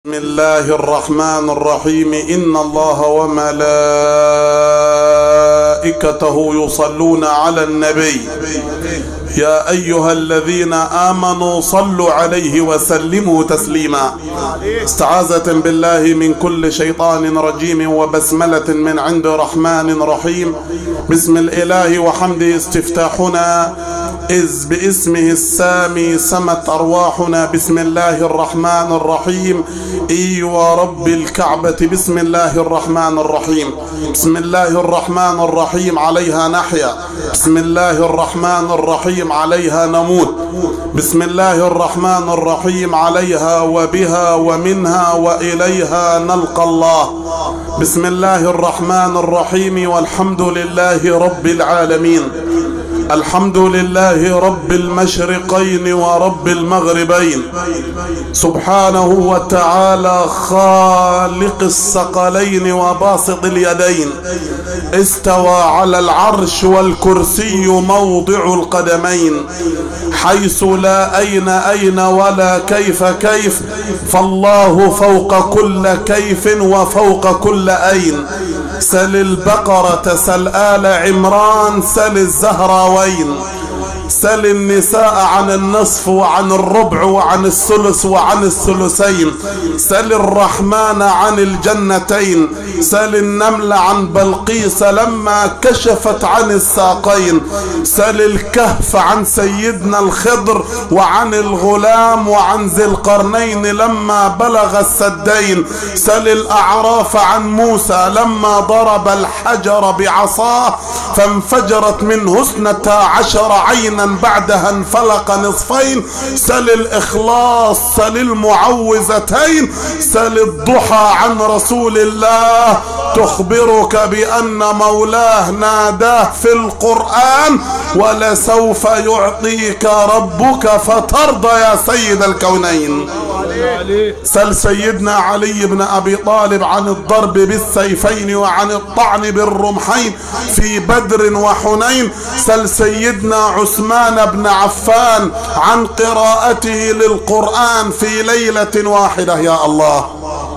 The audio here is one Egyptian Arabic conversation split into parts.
بسم الله الرحمن الرحيم إن الله وملائكته يصلون على النبي يا أيها الذين آمنوا صلوا عليه وسلموا تسليما استعاذة بالله من كل شيطان رجيم وبسملة من عند رحمن رحيم بسم الإله وحمده استفتاحنا إذ باسمه السامي سمت أرواحنا بسم الله الرحمن الرحيم إي ورب الكعبة بسم الله الرحمن الرحيم بسم الله الرحمن الرحيم عليها نحيا بسم الله الرحمن الرحيم عليها نموت بسم الله الرحمن الرحيم عليها وبها ومنها وإليها نلقى الله بسم الله الرحمن الرحيم والحمد لله رب العالمين الحمد لله رب المشرقين ورب المغربين سبحانه وتعالى خالق الثقلين وباسط اليدين استوى على العرش والكرسي موضع القدمين حيث لا أين أين ولا كيف كيف فالله فوق كل كيف وفوق كل أين سل البقرة سل آل عمران سل الزهراوين سل النساء عن النصف وعن الربع وعن الثلث وعن الثلثين سل الرحمن عن الجنتين سل النمل عن بلقيس لما كشفت عن الساقين سل الكهف عن سيدنا الخضر وعن الغلام وعن ذي القرنين لما بلغ السدين سل الأعراف عن موسى لما ضرب الحجر بعصاه فانفجرت منه اثنتا عشر عينا بعدها انفلق نصفين سل الإخلاص سل المعوذتين سل الضحى عن رسول الله تخبرك بأن مولاه ناداه في القرآن ولسوف يعطيك ربك فترضى يا سيد الكونين سل سيدنا علي بن أبي طالب عن الضرب بالسيفين وعن الطعن بالرمحين في بدر وحنين سل سيدنا عثمان بن عفان عن قراءته للقرآن في ليلة واحدة يا الله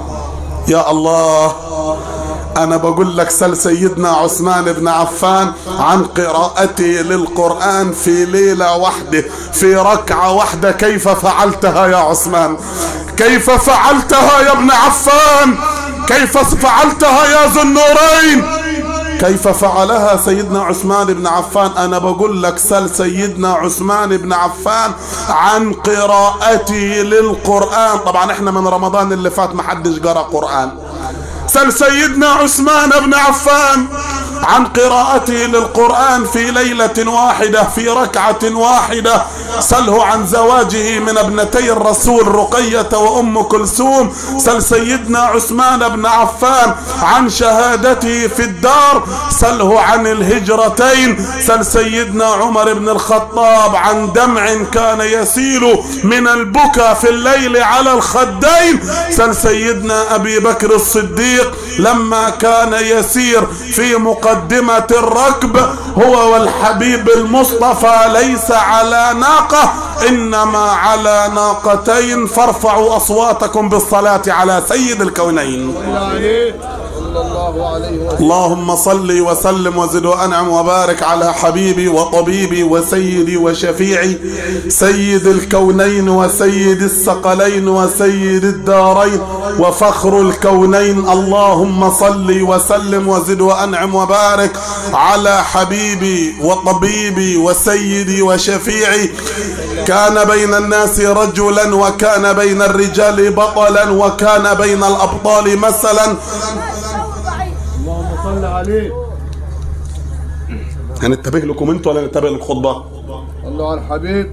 يا الله انا بقول لك سل سيدنا عثمان بن عفان عن قراءته للقرآن في ليلة واحدة في ركعة واحدة كيف فعلتها يا عثمان كيف فعلتها يا ابن عفان كيف فعلتها يا ذو النورين كيف فعلها سيدنا عثمان بن عفان انا بقول لك سل سيدنا عثمان بن عفان عن قراءته للقرآن طبعا احنا من رمضان اللي فات ما حدش قرأ قرآن سل سيدنا عثمان بن عفان عن قراءته للقرآن في ليلة واحدة في ركعة واحدة سله عن زواجه من ابنتي الرسول رقية وأم كلثوم سل سيدنا عثمان بن عفان عن شهادته في الدار سله عن الهجرتين سل سيدنا عمر بن الخطاب عن دمع كان يسيل من البكا في الليل على الخدين سل سيدنا أبي بكر الصديق لما كان يسير في مقدمة الركب هو والحبيب المصطفى ليس على ناقة إنما على ناقتين فارفعوا أصواتكم بالصلاة على سيد الكونين اللهم صل وسلم وزد وانعم وبارك على حبيبي وطبيبي وسيدي وشفيعي سيد الكونين وسيد الثقلين وسيد الدارين وفخر الكونين اللهم صل وسلم وزد وانعم وبارك على حبيبي وطبيبي وسيدي وشفيعي كان بين الناس رجلا وكان بين الرجال بطلا وكان بين الابطال مثلا صل عليه هننتبه لكم انتوا ولا ننتبه للخطبه صلوا على الحبيب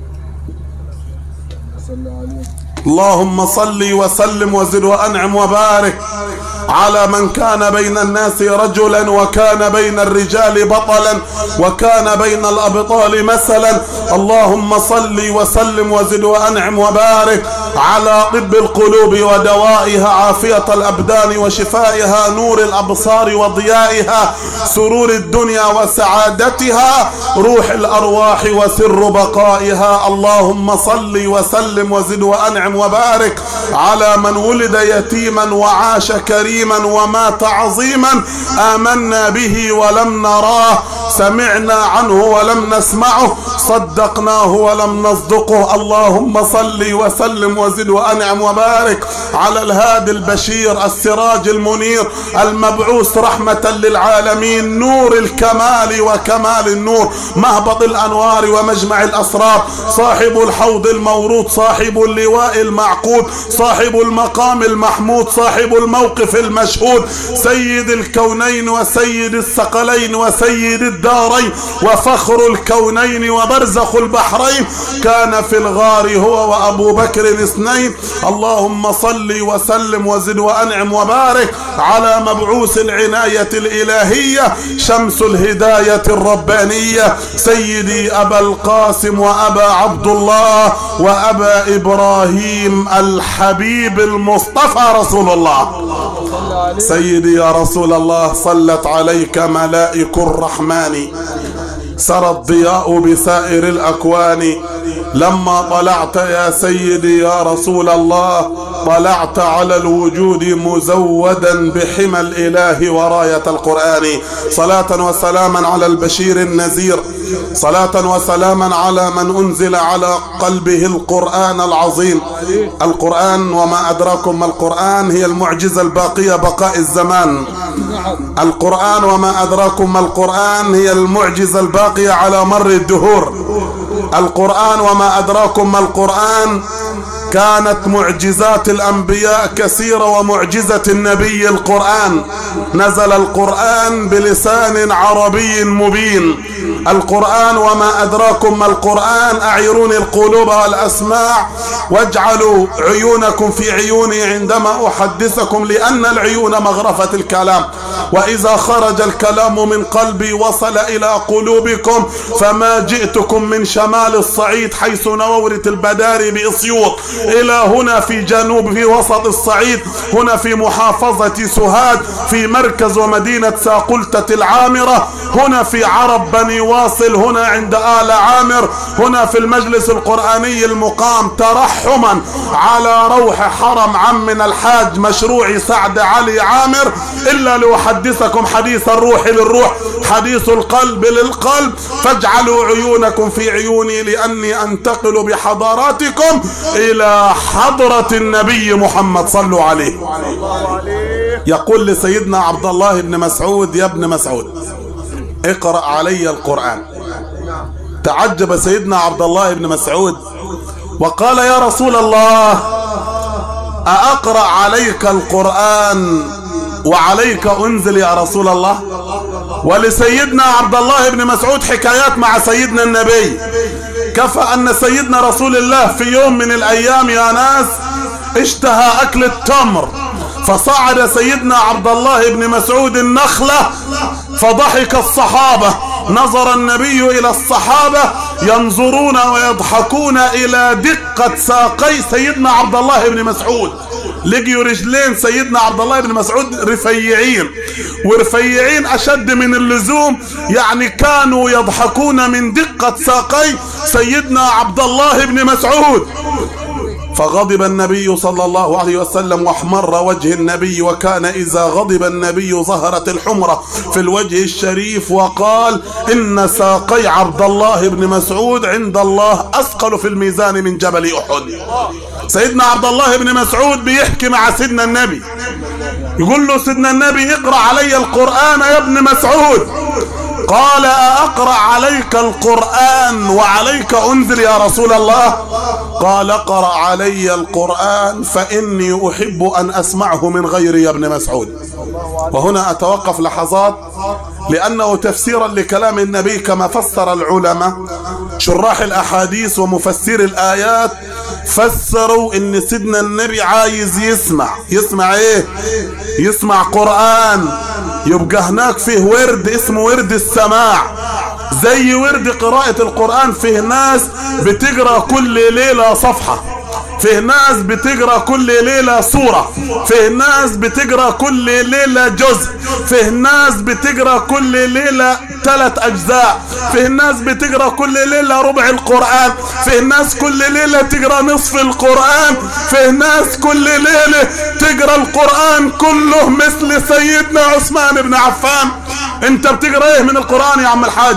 صل عليه اللهم صل وسلم وزد وانعم وبارك على من كان بين الناس رجلا وكان بين الرجال بطلا وكان بين الأبطال مثلا اللهم صل وسلم وزد وأنعم وبارك على طب القلوب ودوائها عافية الأبدان وشفائها نور الأبصار وضيائها سرور الدنيا وسعادتها روح الأرواح وسر بقائها اللهم صل وسلم وزد وأنعم وبارك على من ولد يتيما وعاش كريما ومات عظيما آمنا به ولم نراه سمعنا عنه ولم نسمعه صدقناه ولم نصدقه اللهم صل وسلم وزد وأنعم وبارك على الهادي البشير السراج المنير المبعوث رحمة للعالمين نور الكمال وكمال النور مهبط الأنوار ومجمع الأسرار صاحب الحوض المورود صاحب اللواء المعقود صاحب المقام المحمود صاحب الموقف المشهود سيد الكونين وسيد الثقلين وسيد الدارين وفخر الكونين وبرزخ البحرين كان في الغار هو وأبو بكر اثنين اللهم صل وسلم وزد وأنعم وبارك على مبعوث العناية الإلهية شمس الهداية الربانية سيدي أبا القاسم وأبا عبد الله وأبا إبراهيم الحبيب المصطفى رسول الله سيدي يا رسول الله صلت عليك ملائك الرحمن سرى الضياء بسائر الأكوان لما طلعت يا سيدي يا رسول الله طلعت على الوجود مزودا بحمى الإله وراية القرآن صلاة وسلاما على البشير النذير صلاة وسلاما على من أنزل على قلبه القرآن العظيم القرآن وما أدراكم ما القرآن هي المعجزة الباقية بقاء الزمان القرآن وما أدراكم ما القرآن هي المعجزة الباقية على مر الدهور القرآن وما أدراكم ما القرآن كانت معجزات الأنبياء كثيرة ومعجزة النبي القرآن نزل القرآن بلسان عربي مبين القرآن وما أدراكم ما القرآن أعيروني القلوب والأسماع واجعلوا عيونكم في عيوني عندما أحدثكم لأن العيون مغرفة الكلام وإذا خرج الكلام من قلبي وصل إلى قلوبكم فما جئتكم من شمال الصعيد حيث نورة البداري بإسيوط إلى هنا في جنوب في وسط الصعيد هنا في محافظة سوهاج في مركز ومدينة ساقلتة العامرة هنا في عرب بني واصل هنا عند آل عامر هنا في المجلس القرآني المقام ترحما على روح حرم عمنا الحاج مشروع سعد علي عامر إلا لأحدثكم حديث الروح للروح حديث القلب للقلب فاجعلوا عيونكم في عيوني لأني أنتقل بحضاراتكم إلى حضرة النبي محمد صلوا عليه يقول لسيدنا عبد الله بن مسعود يا ابن مسعود اقرأ علي القرآن تعجب سيدنا عبد الله بن مسعود وقال يا رسول الله أأقرأ عليك القرآن وعليك أنزل يا رسول الله ولسيدنا عبد الله بن مسعود حكايات مع سيدنا النبي كفى أن سيدنا رسول الله في يوم من الأيام يا ناس اشتهى أكل التمر فصعد سيدنا عبد الله بن مسعود النخلة فضحك الصحابة نظر النبي إلى الصحابة ينظرون ويضحكون إلى دقة ساقي سيدنا عبد الله بن مسعود لقيوا رجلين سيدنا عبد الله بن مسعود رفيعين ورفيعين أشد من اللزوم يعني كانوا يضحكون من دقة ساقي سيدنا عبد الله بن مسعود فغضب النبي صلى الله عليه وسلم واحمر وجه النبي وكان إذا غضب النبي ظهرت الحمرة في الوجه الشريف وقال إن ساقي عبد الله بن مسعود عند الله أثقل في الميزان من جبل أحد سيدنا عبد الله بن مسعود بيحكي مع سيدنا النبي يقول له سيدنا النبي اقرأ علي القرآن يا ابن مسعود قال أقرأ عليك القرآن وعليك أنزل يا رسول الله قال اقرأ علي القرآن فإني أحب أن أسمعه من غيري يا ابن مسعود وهنا أتوقف لحظات لأنه تفسيرا لكلام النبي كما فسر العلماء شراح الأحاديث ومفسر الآيات فسروا ان سيدنا النبي عايز يسمع يسمع ايه يسمع قرآن يبقى هناك فيه ورد اسمه ورد السماع زي ورد قراءة القرآن فيه ناس بتقرأ كل ليلة صفحة فيه ناس بتقرا كل ليله سوره فيه ناس بتقرا كل ليله جزء فيه ناس بتقرا كل ليله ثلاث اجزاء فيه ناس بتقرا كل ليله ربع القران فيه ناس كل ليله تقرا نصف القران فيه ناس كل ليله تقرا القران كله مثل سيدنا عثمان بن عفان انت بتقرا ايه من القران يا عم الحاج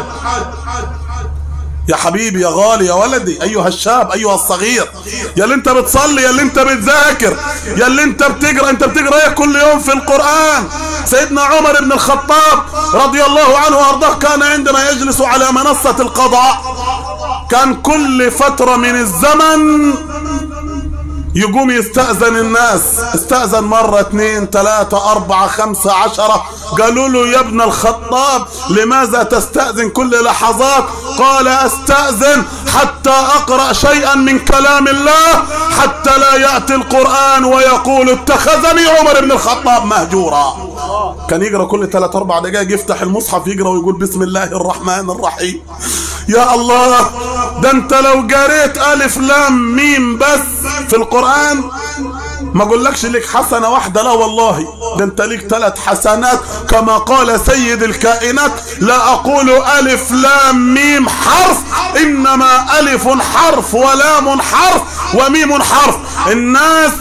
يا حبيبي يا غالي يا ولدي ايها الشاب ايها الصغير يا اللي انت بتصلي يا اللي انت بتذاكر يا اللي انت بتقرا انت بتقرا ايه كل يوم في القران سيدنا عمر بن الخطاب رضي الله عنه وارضاه كان عندما يجلس على منصه القضاء كان كل فتره من الزمن يقوم يستأذن الناس استأذن مرة اثنين ثلاثة أربعة خمسة عشرة قالوا له يا ابن الخطاب لماذا تستأذن كل لحظات قال أستأذن حتى أقرأ شيئا من كلام الله حتى لا يأتي القرآن ويقول اتخذني عمر بن الخطاب مهجورا كان يقرأ كل ثلاث أربع دقائق يفتح المصحف يقرأ ويقول بسم الله الرحمن الرحيم يا الله ده انت لو قريت ألف لام ميم بس في القرآن ما اقولكش لك حسنة واحدة لا والله ده انت ليك ثلاث حسنات كما قال سيد الكائنات لا اقول الف لام ميم حرف انما الف حرف ولام حرف وميم حرف الناس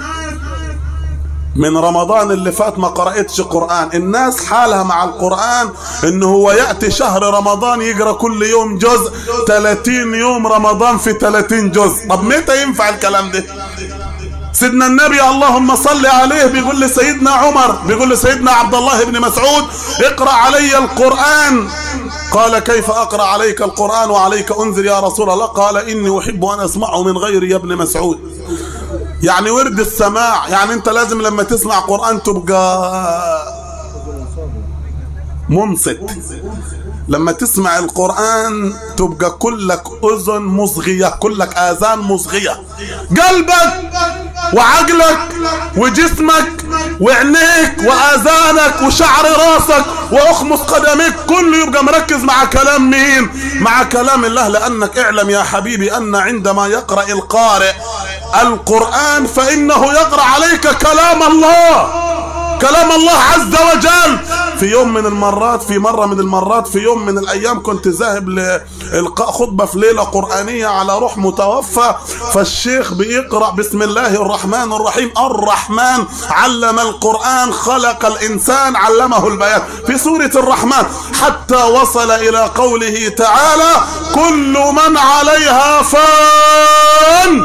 من رمضان اللي فات ما قرأتش قرآن الناس حالها مع القرآن انه هو يأتي شهر رمضان يقرأ كل يوم جزء 30 يوم رمضان في 30 جزء طب متى ينفع الكلام ده سيدنا النبي اللهم صل عليه بيقول لسيدنا عمر بيقول لسيدنا عبد الله بن مسعود اقرأ علي القرآن قال كيف أقرأ عليك القرآن وعليك أنزل يا رسول الله قال إني أحب أن أسمعه من غيري يا ابن مسعود يعني ورد السماع يعني انت لازم لما تسمع قرآن تبقى منصت لما تسمع القرآن تبقى كلك أذن مصغية كلك آذان مصغية قلبك وعقلك وجسمك وعينيك وآذانك وشعر راسك وأخمص قدميك كله يبقى مركز مع كلام مين مع كلام الله لأنك اعلم يا حبيبي أن عندما يقرأ القارئ القرآن فإنه يقرأ عليك كلام الله كلام الله عز وجل في يوم من المرات في مرة من المرات في يوم من الأيام كنت ذاهب لإلقاء خطبة في ليلة قرآنية على روح متوفى فالشيخ بيقرأ بسم الله الرحمن الرحيم الرحمن علم القرآن خلق الإنسان علمه البيان في سورة الرحمن حتى وصل إلى قوله تعالى كل من عليها فان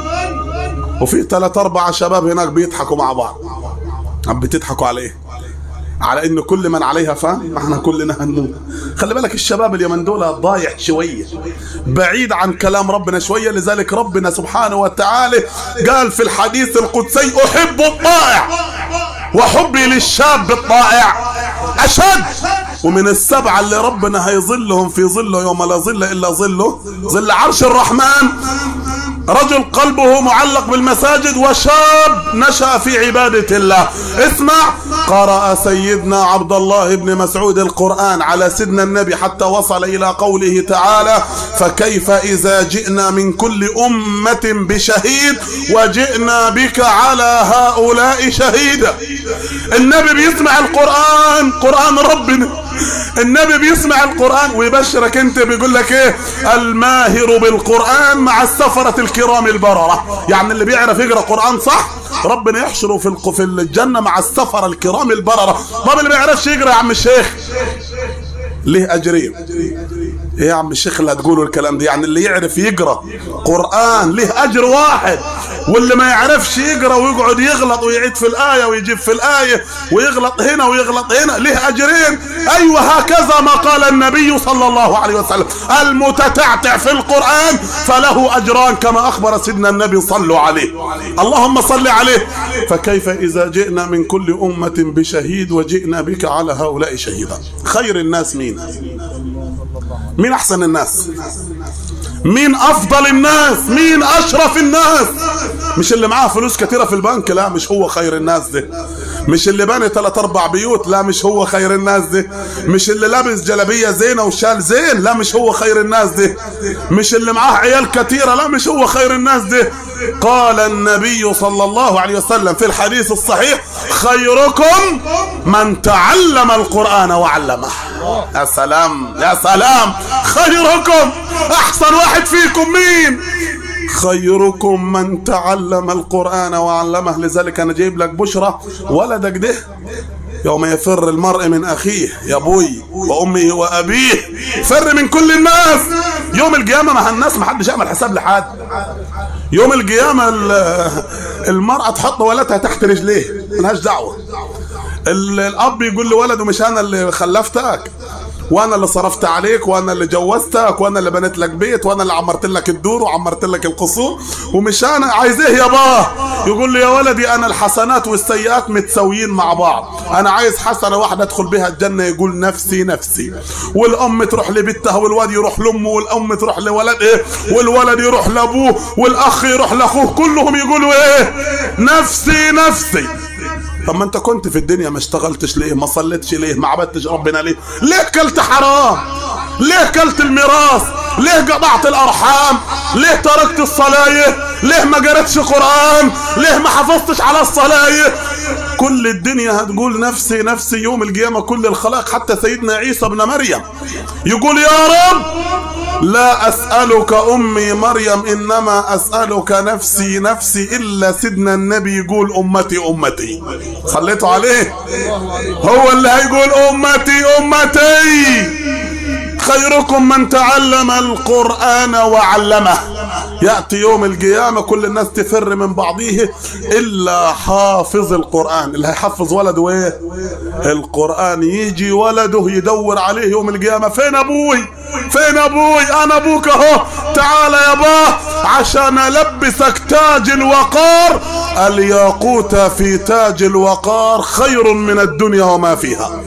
وفي ثلاث أربع شباب هناك بيضحكوا مع بعض عم بتضحكوا على ايه على ان كل من عليها فان احنا كلنا هنموت خلي بالك الشباب اليمن دول ضايع شويه بعيد عن كلام ربنا شويه لذلك ربنا سبحانه وتعالى قال في الحديث القدسي احب الطائع وحبي للشاب الطائع اشد ومن السبعه اللي ربنا هيظلهم في ظله يوم لا ظل الا ظله ظل عرش الرحمن رجل قلبه معلق بالمساجد وشاب نشأ في عبادة الله اسمع قرأ سيدنا عبد الله بن مسعود القرآن على سيدنا النبي حتى وصل إلى قوله تعالى فكيف إذا جئنا من كل أمة بشهيد وجئنا بك على هؤلاء شهيدا النبي بيسمع القرآن قرآن ربنا النبي بيسمع القرآن ويبشرك انت بيقول لك ايه الماهر بالقرآن مع السفرة الكرام البررة يعني اللي بيعرف يقرأ قرآن صح ربنا يحشره في الق- في الجنة مع السفرة الكرام البررة طب اللي ما يعرفش يقرأ يا عم الشيخ ليه أجرين ايه يا عم الشيخ اللي هتقولوا الكلام ده يعني اللي يعرف يقرا قران له اجر واحد واللي ما يعرفش يقرا ويقعد يغلط ويعيد في الايه ويجيب في الايه ويغلط هنا ويغلط هنا له اجرين ايوه هكذا ما قال النبي صلى الله عليه وسلم المتتعتع في القران فله اجران كما اخبر سيدنا النبي صلوا عليه اللهم صل عليه فكيف اذا جئنا من كل امه بشهيد وجئنا بك على هؤلاء شهيدا خير الناس مين مين احسن الناس مين افضل الناس مين اشرف الناس مش اللي معاه فلوس كتيرة في البنك لا مش هو خير الناس ده مش اللي باني ثلاث اربع بيوت لا مش هو خير الناس ده مش اللي لابس جلابية زينة وشال زين لا مش هو خير الناس ده مش اللي معاه عيال كتيرة لا مش هو خير الناس ده قال النبي صلى الله عليه وسلم في الحديث الصحيح خيركم من تعلم القرآن وعلمه يا سلام يا سلام خيركم احسن واحد فيكم مين خيركم من تعلم القرآن وعلمه لذلك أنا جايب لك بشرى ولدك ده يوم يفر المرء من أخيه يا أبوي وأمه وأبيه فر من كل الناس يوم القيامة مع الناس ما حدش يعمل حساب لحد يوم القيامة المرأة تحط ولدها تحت رجليه ملهاش دعوة الأب يقول لولده مش أنا اللي خلفتك وانا اللي صرفت عليك وانا اللي جوزتك وانا اللي بنيت لك بيت وانا اللي عمرت لك الدور وعمرت لك القصور ومش انا عايز ايه يا باه يقول لي يا ولدي انا الحسنات والسيئات متساويين مع بعض انا عايز حسنه واحده ادخل بها الجنه يقول نفسي نفسي والام تروح لبنتها والواد يروح لامه والام تروح لولد ايه والولد يروح لابوه والاخ يروح لاخوه كلهم يقولوا ايه نفسي نفسي طب ما انت كنت في الدنيا ما اشتغلتش ليه ما صليتش ليه ما عبدتش ربنا ليه ليه كلت حرام ليه كلت الميراث ليه قطعت الارحام ليه تركت الصلاة ليه ما قريتش قرآن ليه ما حفظتش على الصلاة كل الدنيا هتقول نفسي نفسي يوم القيامة كل الخلق حتى سيدنا عيسى ابن مريم يقول يا رب لا أسألك أمي مريم إنما أسألك نفسي نفسي إلا سيدنا النبي يقول أمتي أمتي صليتوا عليه هو اللي هيقول أمتي أمتي خيركم من تعلم القرآن وعلمه يأتي يوم القيامة كل الناس تفر من بعضيه إلا حافظ القرآن اللي هيحفظ ولده ايه القرآن يجي ولده يدور عليه يوم القيامة فين أبوي فين أبوي أنا أبوك أهو تعال يا باه عشان ألبسك تاج الوقار الياقوت في تاج الوقار خير من الدنيا وما فيها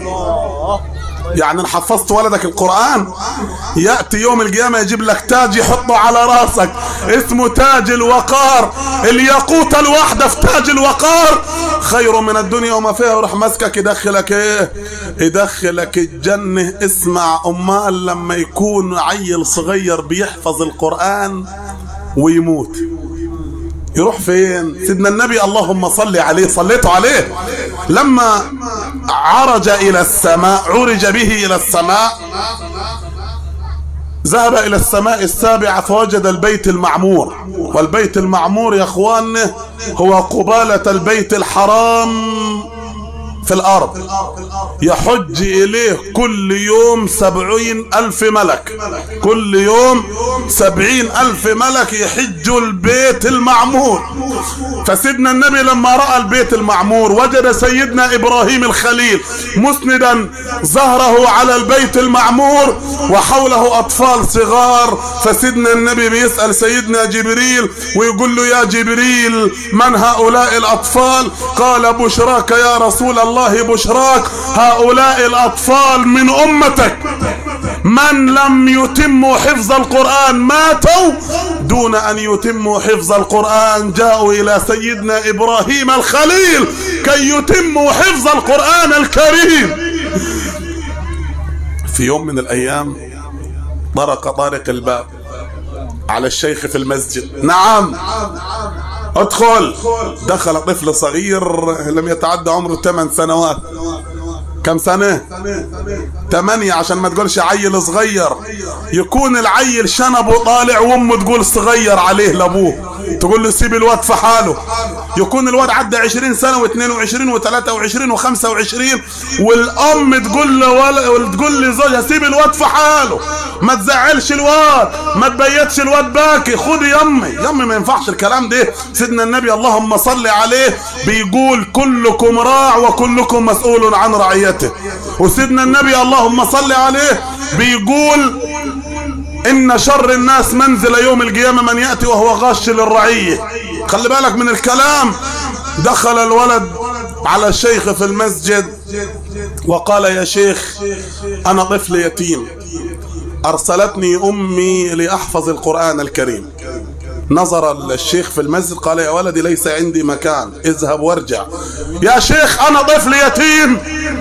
يعني ان حفظت ولدك القرآن يأتي يوم القيامة يجيب لك تاج يحطه على راسك اسمه تاج الوقار الياقوت الواحدة في تاج الوقار خير من الدنيا وما فيها يروح ماسكك يدخلك ايه يدخلك الجنة اسمع امال لما يكون عيل صغير بيحفظ القرآن ويموت يروح فين سيدنا النبي اللهم صل عليه صليت عليه لما عرج الى السماء عرج به الى السماء ذهب الى السماء السابعة فوجد البيت المعمور والبيت المعمور يا اخواننا هو قبالة البيت الحرام في الارض يحج اليه كل يوم سبعين الف ملك كل يوم سبعين الف ملك يحجوا البيت المعمور فسيدنا النبي لما رأى البيت المعمور وجد سيدنا ابراهيم الخليل مسندا ظهره على البيت المعمور وحوله اطفال صغار فسيدنا النبي بيسأل سيدنا جبريل ويقول له يا جبريل من هؤلاء الاطفال قال بشراك يا رسول الله الله بشراك هؤلاء الأطفال من أمتك من لم يتموا حفظ القرآن ماتوا دون أن يتموا حفظ القرآن جاءوا إلى سيدنا إبراهيم الخليل كي يتموا حفظ القرآن الكريم في يوم من الأيام طرق طارق الباب على الشيخ في المسجد نعم ادخل دخل طفل صغير لم يتعدى عمره 8 سنوات كم سنة تمانية عشان ما تقولش عيل صغير يكون العيل شنبه طالع وامه تقول صغير عليه لابوه تقول له سيب الواد في حاله يكون الواد عدى 20 سنة و22 و23 و25 والام تقول له ولا تقول لزوجها سيب الواد في حاله ما تزعلش الواد ما تبيتش الواد باكي خد يمي يمي ما ينفعش الكلام ده سيدنا النبي اللهم صل عليه بيقول كلكم راع وكلكم مسؤول عن رعيته وسيدنا النبي اللهم صل عليه بيقول ان شر الناس منزل يوم القيامة من يأتي وهو غاش للرعية خلي بالك من الكلام دخل الولد على الشيخ في المسجد وقال يا شيخ انا طفل يتيم أرسلتني أمي لأحفظ القرآن الكريم نظر الشيخ في المسجد قال يا ولدي ليس عندي مكان اذهب وارجع يا شيخ أنا طفل يتيم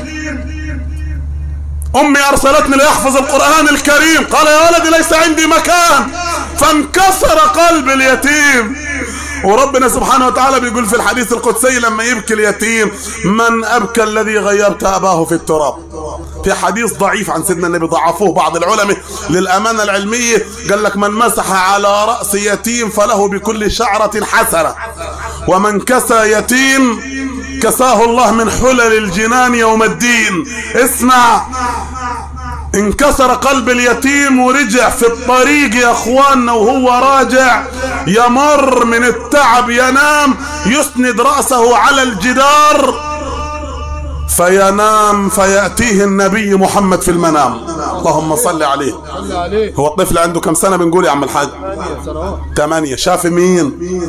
أمي أرسلتني لأحفظ القرآن الكريم قال يا ولدي ليس عندي مكان فانكسر قلب اليتيم وربنا سبحانه وتعالى بيقول في الحديث القدسي لما يبكي اليتيم من أبكى الذي غيرت أباه في التراب في حديث ضعيف عن سيدنا النبي ضعفوه بعض العلماء للأمانة العلمية قال لك من مسح على رأس يتيم فله بكل شعرة حسنة ومن كسى يتيم كساه الله من حلل الجنان يوم الدين اسمع انكسر قلب اليتيم ورجع في الطريق يا اخواننا وهو راجع يمر من التعب ينام يسند رأسه على الجدار فينام فيأتيه النبي محمد في المنام اللهم صل عليه صلى عليه هو الطفل عنده كم سنة بنقول يا عم الحاج ثمانية سنوات ثمانية شاف مين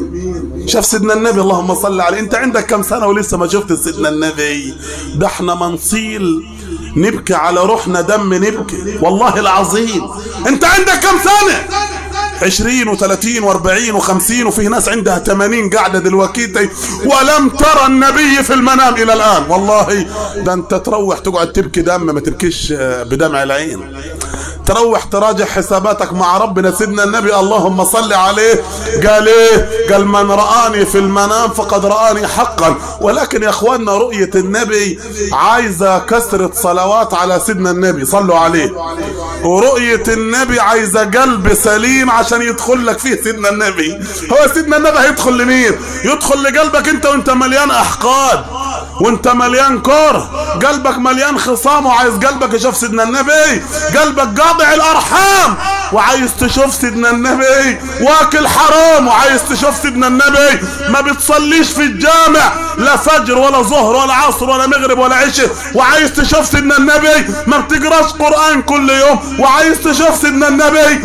شاف سيدنا النبي اللهم صل عليه انت عندك كم سنة ولسه ما شفت سيدنا النبي ده احنا منصيل نبكي على روحنا دم نبكي والله العظيم انت عندك كم سنة عشرين وثلاثين واربعين وخمسين وفي ناس عندها ثمانين قاعدة دلوقتي ولم ترى النبي في المنام الى الان والله ده انت تروح تقعد تبكي دم ما تبكيش آه، بدمع العين تروح تراجع حساباتك مع ربنا سيدنا النبي اللهم صل عليه قال ايه قال من رآني في المنام فقد رآني حقا ولكن يا اخواننا رؤية النبي عايزة كثرة صلوات على سيدنا النبي صلوا عليه ورؤية النبي عايزة قلب سليم عشان يدخل لك فيه سيدنا النبي هو سيدنا النبي هيدخل لمين يدخل لقلبك انت وانت مليان احقاد وانت مليان كره قلبك مليان خصام وعايز قلبك يشوف سيدنا النبي قلبك قاطع الارحام وعايز تشوف سيدنا النبي واكل حرام وعايز تشوف سيدنا النبي ما بتصليش في الجامع لا فجر ولا ظهر ولا عصر ولا مغرب ولا عشاء وعايز تشوف سيدنا النبي ما بتقراش قرآن كل يوم وعايز تشوف سيدنا النبي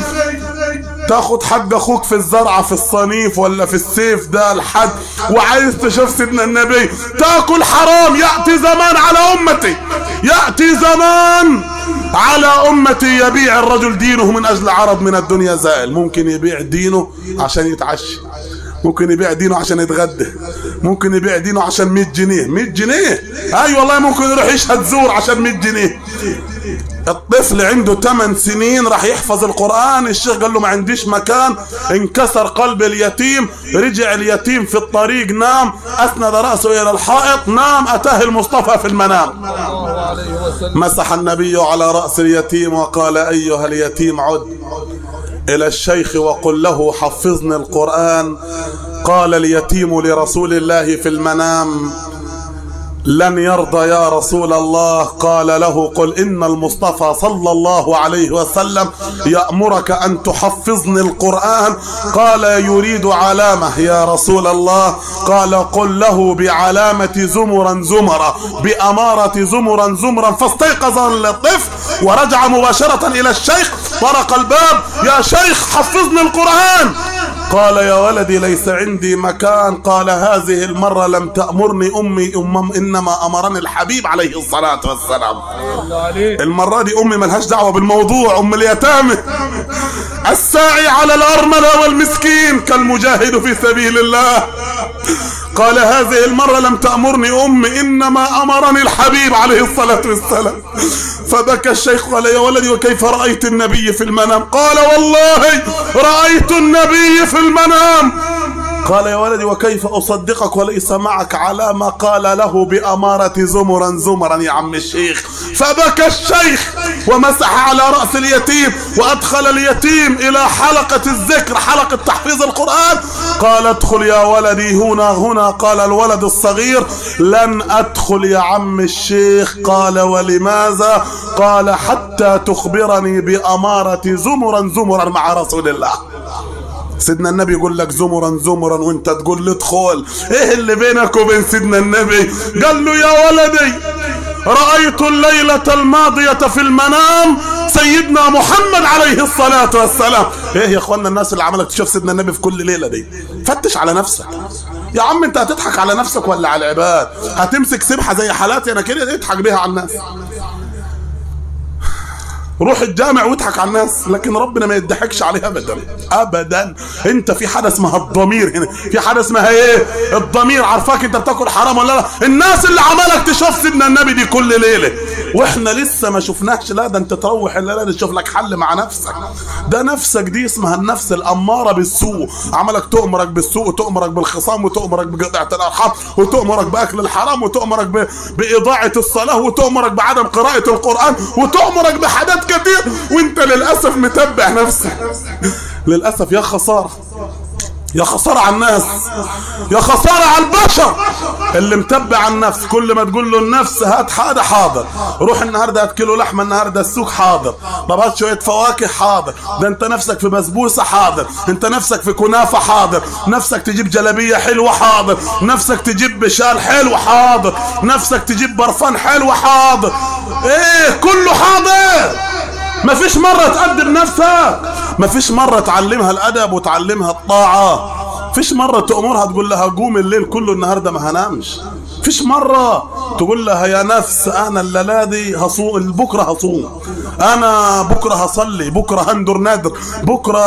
تاخد حق اخوك في الزرعة في الصنيف ولا في السيف ده الحد وعايز تشوف سيدنا النبي تاكل حرام يأتي زمان على امتي يأتي زمان على امتي يبيع الرجل دينه من اجل عرض من الدنيا زائل ممكن يبيع دينه عشان يتعشى ممكن يبيع دينه عشان يتغدى ممكن يبيع دينه عشان 100 جنيه 100 جنيه اي والله ممكن يروح يشهد زور عشان 100 جنيه الطفل عنده 8 سنين راح يحفظ القرآن الشيخ قال له ما عنديش مكان انكسر قلب اليتيم رجع اليتيم في الطريق نام أسند رأسه إلى الحائط نام أتاه المصطفى في المنام الله عليه وسلم مسح النبي على رأس اليتيم وقال أيها اليتيم عد إلى الشيخ وقل له حفظني القرآن قال اليتيم لرسول الله في المنام لن يرضى يا رسول الله قال له قل إن المصطفى صلى الله عليه وسلم يأمرك أن تحفظني القرآن قال يريد علامة يا رسول الله قال قل له بعلامة زمرا زمرا بأمارة زمرا زمرا فاستيقظ الطفل ورجع مباشرة إلى الشيخ طرق الباب يا شيخ حفظني القرآن قال يا ولدي ليس عندي مكان قال هذه المرة لم تأمرني أمي أمم إنما أمرني الحبيب عليه الصلاة والسلام صلى عليه المرة دي أمي ملهاش دعوة بالموضوع أم اليتامى الساعي على الأرملة والمسكين كالمجاهد في سبيل الله قال هذه المرة لم تأمرني أمي إنما أمرني الحبيب عليه الصلاة والسلام فبكى الشيخ قال يا ولدي وكيف رأيت النبي في المنام قال والله رأيت النبي في المنام قال يا ولدي وكيف أصدقك وليس معك علامة قال له بأمارة زمرا زمرا يا عم الشيخ فبكى الشيخ ومسح على رأس اليتيم وأدخل اليتيم إلى حلقة الذكر حلقة تحفيظ القرآن قال ادخل يا ولدي هنا هنا قال الولد الصغير لن أدخل يا عم الشيخ قال ولماذا قال حتى تخبرني بأمارة زمرا زمرا مع رسول الله سيدنا النبي يقول لك زمرا زمرا وانت تقول له ادخل ايه اللي بينك وبين سيدنا النبي قال له يا ولدي رأيت الليلة الماضية في المنام سيدنا محمد عليه الصلاة والسلام ايه يا اخوانا الناس اللي عملك تشوف سيدنا النبي في كل ليلة دي فتش على نفسك يا عم انت هتضحك على نفسك ولا على العباد هتمسك سبحة زي حالاتي انا كده اضحك بيها على الناس روح الجامع واضحك على الناس لكن ربنا ما يضحكش عليه ابدا ابدا انت في حاجه اسمها الضمير هنا في حاجه اسمها ايه الضمير عارفاك انت بتاكل حرام ولا لا الناس اللي عملك تشوف سيدنا النبي دي كل ليله واحنا لسه ما شفناش لا ده انت تروح الليله دي تشوف لك حل مع نفسك ده نفسك دي اسمها النفس الاماره بالسوء عملك تؤمرك بالسوء وتؤمرك بالخصام وتؤمرك بقطعه الارحام وتؤمرك باكل الحرام وتؤمرك ب... باضاعه الصلاه وتؤمرك بعدم قراءه القران وتؤمرك بحاجات كتير وانت للاسف متبع نفسك للاسف يا خساره يا خسارة على الناس يا خسارة على البشر اللي متبع النفس كل ما تقول له النفس هات حاجة حاضر روح النهاردة هات كيلو لحمة النهاردة السوق حاضر طب هات شوية فواكه حاضر ده انت نفسك في بسبوسة حاضر انت نفسك في كنافة حاضر نفسك تجيب جلبية حلوة حاضر نفسك تجيب بشال حلو حاضر نفسك تجيب برفان حلو حاضر ايه كله حاضر مفيش مرة تقدم نفسك مفيش مرة تعلمها الأدب وتعلمها الطاعة فيش مرة تأمرها تقول لها قوم الليل كله النهاردة ما هنامش فيش مرة تقول لها يا نفس أنا الليلة دي هصوم بكرة هصوم أنا بكرة هصلي بكرة هندر نادر بكرة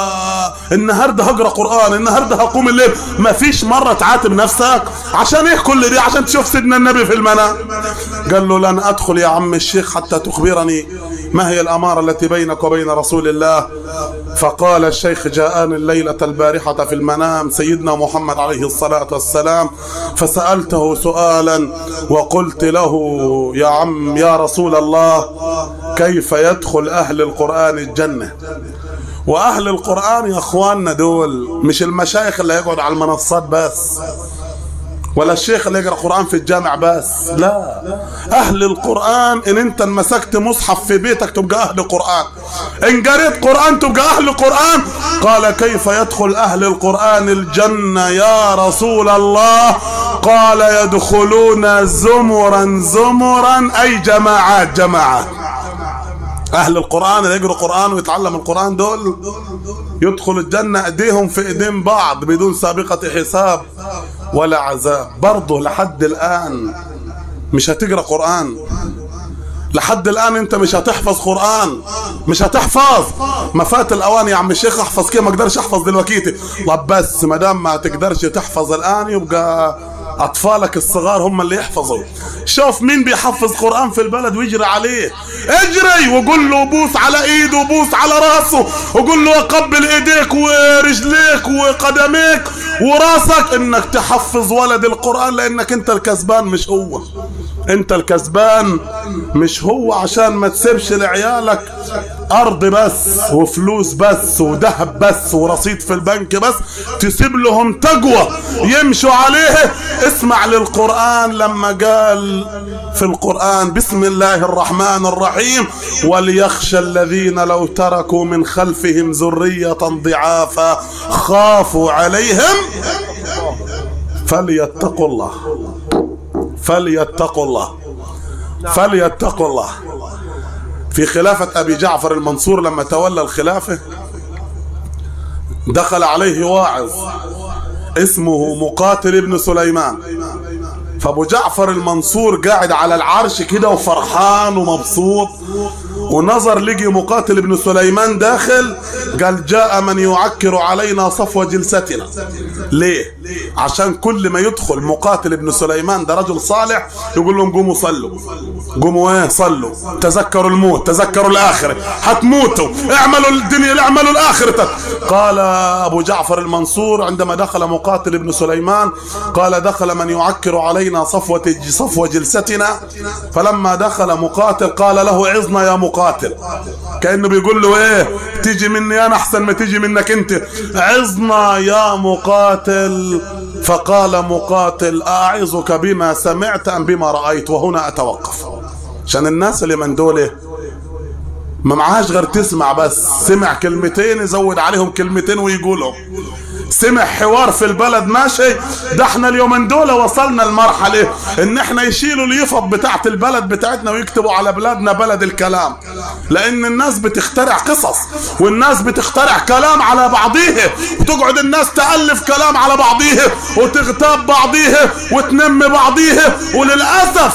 النهاردة هقرأ قرآن النهاردة هقوم الليل ما فيش مرة تعاتب نفسك عشان إيه كل دي عشان تشوف سيدنا النبي في المنام قال له لن أدخل يا عم الشيخ حتى تخبرني ما هي الأمارة التي بينك وبين رسول الله فقال الشيخ جاءني الليلة البارحة في المنام سيدنا محمد عليه الصلاة والسلام فسألته سؤالا وقلت له يا عم يا رسول الله كيف يدخل أهل القرآن الجنة وأهل القرآن يا أخواننا دول مش المشايخ اللي يقعد على المنصات بس ولا الشيخ اللي يقرا قران في الجامع بس لا اهل القران ان انت مسكت مصحف في بيتك تبقى اهل قران ان قريت قران تبقى اهل قران قال كيف يدخل اهل القران الجنه يا رسول الله قال يدخلون زمرا زمرا اي جماعات جماعات اهل القران اللي يقرا قران ويتعلم القران دول يدخل الجنه ايديهم في ايدين بعض بدون سابقه حساب ولا عذاب برضه لحد الآن مش هتقرأ قرآن لحد الآن أنت مش هتحفظ قرآن مش هتحفظ ما فات الأوان يا عم الشيخ أحفظ كده ما أقدرش أحفظ دلوقتي طب بس ما دام ما تقدرش تحفظ الآن يبقى أطفالك الصغار هم اللي يحفظوا شوف مين بيحفظ قرآن في البلد ويجري عليه اجري وقول له بوس على ايده وبوس على راسه وقول له قبل ايديك ورجليك وقدميك وراسك انك تحفظ ولد القرآن لانك انت الكسبان مش هو انت الكسبان مش هو عشان ما تسيبش لعيالك ارض بس وفلوس بس وذهب بس ورصيد في البنك بس تسيب لهم تقوى يمشوا عليه اسمع للقرآن لما قال في القرآن بسم الله الرحمن الرحيم وليخشى الذين لو تركوا من خلفهم ذرية ضعافا خافوا عليهم فليتقوا الله فليتقوا الله فليتقوا الله في خلافة أبي جعفر المنصور لما تولى الخلافة دخل عليه واعظ اسمه مقاتل ابن سليمان فابو جعفر المنصور قاعد على العرش كده وفرحان ومبسوط ونظر لقي مقاتل ابن سليمان داخل قال جاء من يعكر علينا صفو جلستنا ليه عشان كل ما يدخل مقاتل ابن سليمان ده رجل صالح يقول لهم قوموا صلوا قوموا ايه صلوا تذكروا الموت تذكروا الاخره هتموتوا اعملوا الدنيا اعملوا الاخره قال ابو جعفر المنصور عندما دخل مقاتل ابن سليمان قال دخل من يعكر علينا صفوة صفوة جلستنا فلما دخل مقاتل قال له عظنا يا مقاتل كأنه بيقول له ايه تيجي مني انا احسن ما تيجي منك انت عظنا يا مقاتل فقال مقاتل اعظك بما سمعت ام بما رأيت وهنا اتوقف عشان الناس اللي من دوله ما معهاش غير تسمع بس سمع كلمتين يزود عليهم كلمتين ويقولهم سمع حوار في البلد ماشي ده احنا اليومين دول وصلنا لمرحلة ان احنا يشيلوا اليفط بتاعت البلد بتاعتنا ويكتبوا على بلادنا بلد الكلام لان الناس بتخترع قصص والناس بتخترع كلام على بعضيها وتقعد الناس تألف كلام على بعضيها وتغتاب بعضيها وتنمي بعضيها وللأسف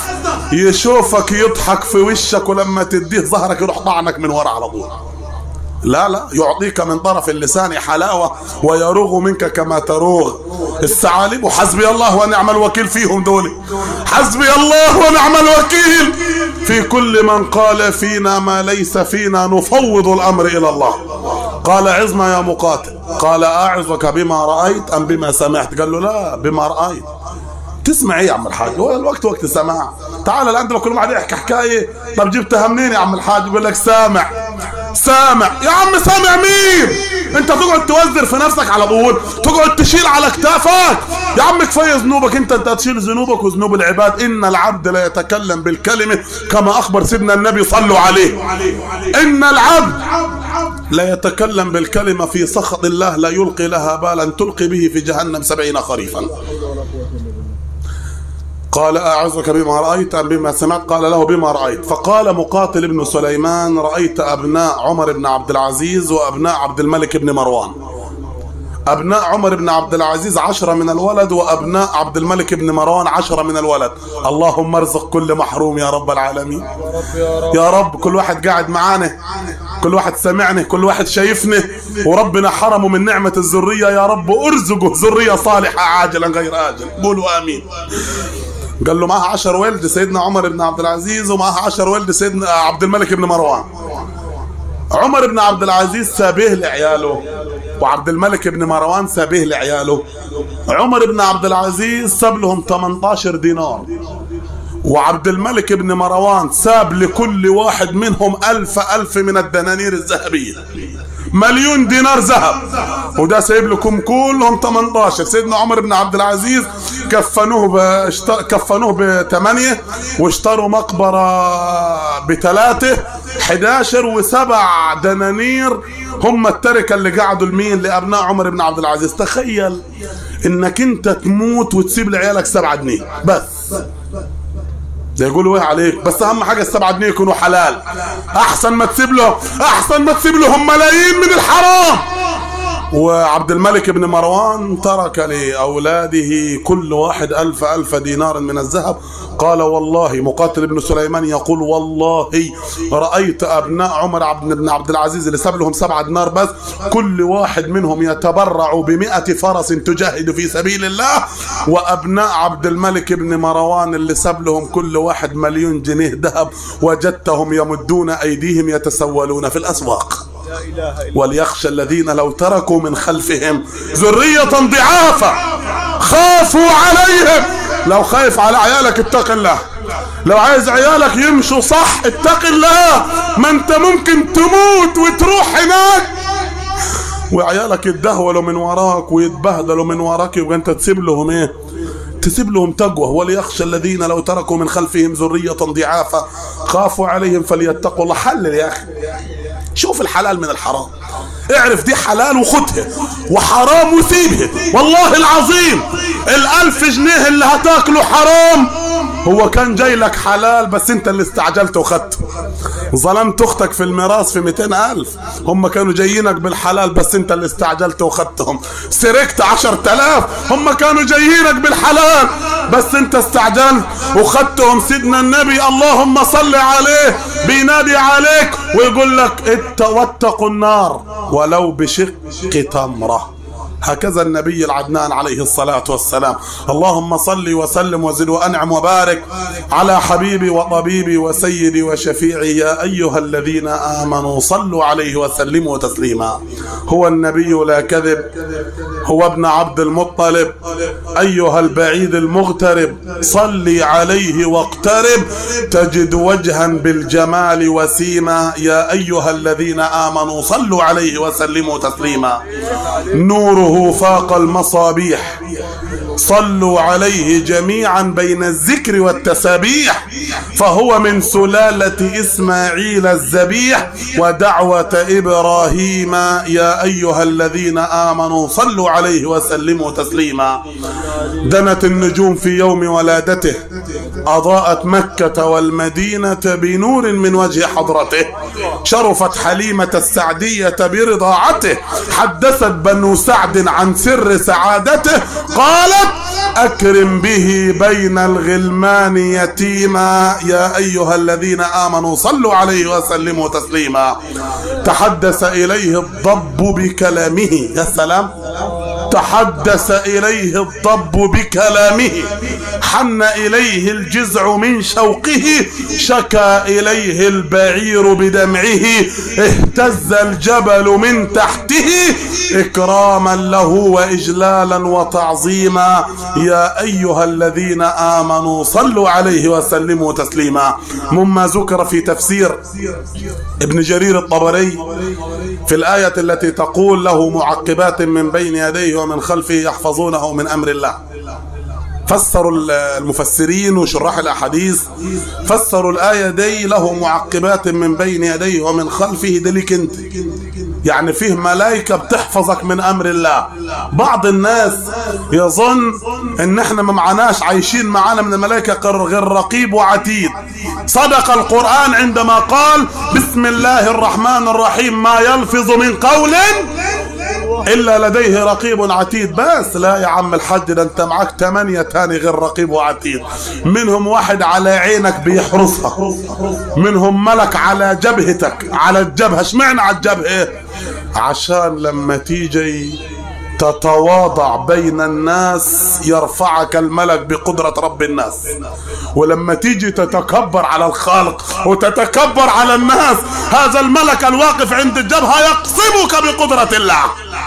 يشوفك يضحك في وشك ولما تديه ظهرك يروح طعنك من ورا على طول لا لا يعطيك من طرف اللسان حلاوة ويروغ منك كما تروغ الثعالب حسبي الله ونعم الوكيل فيهم دول حسبي الله ونعم الوكيل في كل من قال فينا ما ليس فينا نفوض الأمر إلى الله قال عظنا يا مقاتل قال أعظك بما رأيت أم بما سمعت قال له لا بما رأيت تسمع ايه يا عم الحاج هو الوقت وقت سماع تعال الان لو كل واحد يحكي حكايه طب جبتها منين يا عم الحاج يقول لك سامع سامع يا عم سامع مين انت تقعد توزر في نفسك على طول تقعد تشيل على كتافك يا عم كفايه ذنوبك انت انت تشيل ذنوبك وذنوب العباد ان العبد لا يتكلم بالكلمه كما اخبر سيدنا النبي صلوا عليه ان العبد لا يتكلم بالكلمه في سخط الله لا يلقي لها بالا تلقي به في جهنم سبعين خريفا قال أعوذك بما رأيت أم بما سمعت قال له بما رأيت فقال مقاتل ابن سليمان رأيت أبناء عمر بن عبد العزيز وأبناء عبد الملك بن مروان أبناء عمر بن عبد العزيز عشرة من الولد وأبناء عبد الملك بن مروان عشرة من الولد اللهم ارزق كل محروم يا رب العالمين رب يا رب يا رب كل واحد قاعد معانا كل واحد سمعني كل واحد شايفني وربنا حرمه من نعمة الذرية يا رب ارزقه ذرية صالحة عاجلا غير آجل قولوا آمين قال له معها عشر ولد سيدنا عمر بن عبد العزيز ومعها عشر ولد سيدنا عبد الملك بن مروان عمر بن عبد العزيز سابيه لعياله وعبد الملك بن مروان سابيه لعياله عمر بن عبد العزيز ساب لهم 18 دينار وعبد الملك بن مروان ساب لكل واحد منهم ألف ألف من الدنانير الذهبية مليون دينار ذهب وده سايب لكم كلهم 18 سيدنا عمر بن عبد العزيز كفنوه باشت... كفنوه بثمانية واشتروا مقبرة بثلاثة 11 وسبع دنانير هم التركة اللي قعدوا لمين لأبناء عمر بن عبد العزيز تخيل انك انت تموت وتسيب لعيالك سبعة جنيه بس ده يقولوا ايه عليك بس اهم حاجه السبعة جنيه يكونوا حلال احسن ما تسيب له احسن ما تسيب لهم ملايين من الحرام وعبد الملك بن مروان ترك لأولاده كل واحد ألف ألف دينار من الذهب قال والله مقاتل بن سليمان يقول والله رأيت أبناء عمر عبد بن عبد العزيز اللي ساب لهم سبعة دينار بس كل واحد منهم يتبرع بمئة فرس تجاهد في سبيل الله وأبناء عبد الملك بن مروان اللي ساب لهم كل واحد مليون جنيه ذهب وجدتهم يمدون أيديهم يتسولون في الأسواق لا اله الا وليخشى الذين لو تركوا من خلفهم ذرية ضعافا خافوا عليهم لو خايف على عيالك اتق الله لو عايز عيالك يمشوا صح اتق الله ما انت ممكن تموت وتروح هناك وعيالك يتدهولوا من وراك ويتبهدلوا من وراك يبقى انت تسيب لهم ايه تسيب لهم تقوى وليخشى الذين لو تركوا من خلفهم ذرية ضعافا خافوا عليهم فليتقوا الله حلل يا اخي شوف الحلال من الحرام اعرف دي حلال وخدها وحرام وسيبها والله العظيم الالف جنيه اللي هتاكله حرام هو كان جاي لك حلال بس انت اللي استعجلت وخدته ظلمت اختك في الميراث في 200 الف هم كانوا جايينك بالحلال بس انت اللي استعجلت وخدتهم سرقت 10000 هم كانوا جايينك بالحلال بس انت استعجلت وخدتهم سيدنا النبي اللهم صل عليه بينادي عليك ويقول لك ات واتقوا النار ولو بشق تمره هكذا النبي العدنان عليه الصلاة والسلام اللهم صل وسلم وزد وأنعم وبارك على حبيبي وطبيبي وسيدي وشفيعي يا أيها الذين آمنوا صلوا عليه وسلموا تسليما هو النبي لا كذب هو ابن عبد المطلب أيها البعيد المغترب صل عليه واقترب تجد وجها بالجمال وسيما يا أيها الذين آمنوا صلوا عليه وسلموا تسليما نوره فاق المصابيح صلوا عليه جميعا بين الذكر والتسابيح فهو من سلالة إسماعيل الذبيح ودعوة إبراهيم يا أيها الذين آمنوا صلوا عليه وسلموا تسليما دنت النجوم في يوم ولادته أضاءت مكة والمدينة بنور من وجه حضرته شرفت حليمة السعدية برضاعته حدثت بنو سعد عن سر سعادته قالت أكرم به بين الغلمان يتيما يا أيها الذين آمنوا صلوا عليه وسلموا تسليما تحدث إليه الضب بكلامه يا سلام تحدث إليه الضب بكلامه حن إليه الجزع من شوقه شكى إليه البعير بدمعه اهتز الجبل من تحته إكراما له وإجلالا وتعظيما يا أيها الذين آمنوا صلوا عليه وسلموا تسليما مما ذكر في تفسير ابن جرير الطبري في الآية التي تقول له معقبات من بين يديه ومن خلفه يحفظونه من أمر الله فسروا المفسرين وشراح الاحاديث فسروا الايه دي له معقبات من بين يديه ومن خلفه ده ليك انت يعني فيه ملائكه بتحفظك من امر الله بعض الناس يظن ان احنا ما معناش عايشين معانا من الملائكه غير رقيب وعتيد صدق القران عندما قال بسم الله الرحمن الرحيم ما يلفظ من قول الا لديه رقيب عتيد بس لا يا عم الحاج ده انت معاك ثمانية تاني غير رقيب وعتيد منهم واحد على عينك بيحرسها منهم ملك على جبهتك على الجبهة اشمعنى على الجبهة عشان لما تيجي تتواضع بين الناس يرفعك الملك بقدرة رب الناس ولما تيجي تتكبر على الخالق وتتكبر على الناس هذا الملك الواقف عند الجبهة يقصمك بقدرة الله